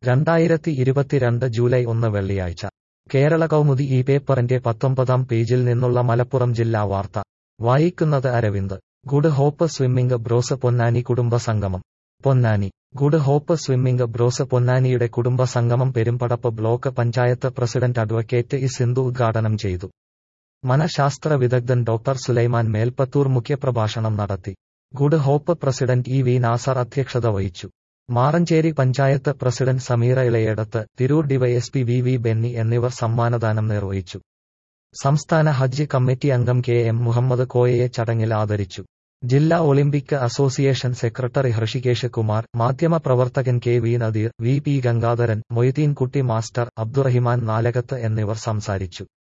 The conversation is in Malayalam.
രണ്ടായിരത്തി ഇരുപത്തിരണ്ട് ജൂലൈ ഒന്ന് വെള്ളിയാഴ്ച കേരള കൗമുദി ഈ പേപ്പറിന്റെ പത്തൊമ്പതാം പേജിൽ നിന്നുള്ള മലപ്പുറം ജില്ലാ വാർത്ത വായിക്കുന്നത് Aravind good hope swimming bros Ponnani കുടുംബ സംഗമം Ponnani good hope swimming bros പൊന്നാനിയുടെ കുടുംബ സംഗമം Perumpadappu block panchayat president advocate E Sindhu ഉദ്ഘാടനം ചെയ്തു മനഃശാസ്ത്ര വിദഗ്ധൻ ഡോക്ടർ സുലൈമാൻ മേൽപ്പത്തൂർ മുഖ്യപ്രഭാഷണം നടത്തി good hope president E V Nasar അധ്യക്ഷത വഹിച്ചു Maranchery panchayat president Sameera Elayidath Tirur DYSP V V Benny എന്നിവർ സമ്മാനദാനം നിർവഹിച്ചു സംസ്ഥാന ഹജ്ജ് കമ്മിറ്റി അംഗം കെ എം മുഹമ്മദ് കോയയെ ചടങ്ങിൽ ആദരിച്ചു ജില്ലാ olympic association secretary Hrishikesh Kumar മാധ്യമപ്രവർത്തകൻ K V Nadeer V P Gangadharan Moideenkutty master Abdurahiman Nalakath എന്നിവർ സംസാരിച്ചു